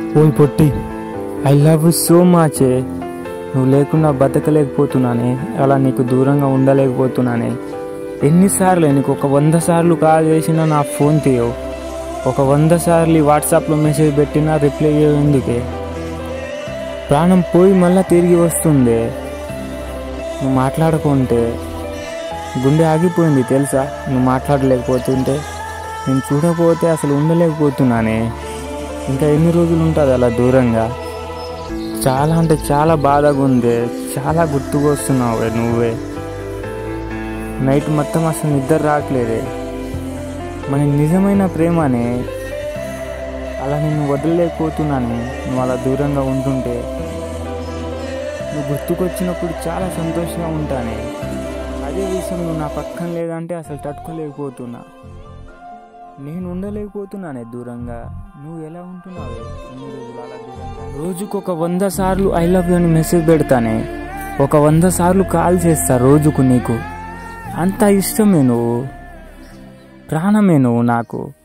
ఓయ్ పొట్టి I love you so much నువ్వు లేకుండా బతకలేకపోతున్నానే అలా నీకు దూరంగా ఉండలేకపోతున్నానే ఎన్నిసార్లు నీకు ఒక వంద సార్లు కాల్ చేసినా నా ఫోన్ తీయవు ఒక వంద సార్లు వాట్సాప్లో మెసేజ్ పెట్టినా రిప్లై చేయవు ఎందుకే ప్రాణం పోయి మళ్ళా తిరిగి వస్తుంది నువ్వు మాట్లాడకుంటే గుండె ఆగిపోయింది తెలుసా నువ్వు మాట్లాడలేకపోతుంటే నేను చూడకపోతే అసలు ఉండలేకపోతున్నానే ఇంకా ఎన్ని రోజులు ఉంటుంది అలా దూరంగా చాలా అంటే చాలా బాధగా ఉంది చాలా గుర్తుకొస్తున్నావు నువ్వే నైట్ మొత్తం అసలు నిద్ర రావట్లేదే మన నిజమైన ప్రేమనే అలా నేను వదలలేకపోతున్నాను నువ్వు అలా దూరంగా ఉంటుంటే నువ్వు గుర్తుకొచ్చినప్పుడు చాలా సంతోషంగా ఉంటానే అదే విషయం నువ్వు నా పక్కన లేదంటే అసలు తట్టుకోలేకపోతున్నా నేను ఉండలేకపోతున్నానే దూరంగా నువ్వు ఎలా ఉంటున్నావే ఇన్ని రోజులు అలా దూరంగా రోజుకు ఒక వంద సార్లు ఐ లవ్ యూ అని మెసేజ్ పెడతానే ఒక వంద సార్లు కాల్ చేస్తా రోజుకు నీకు అంత ఇష్టమే నువ్వు ప్రాణమే నువ్వు నాకు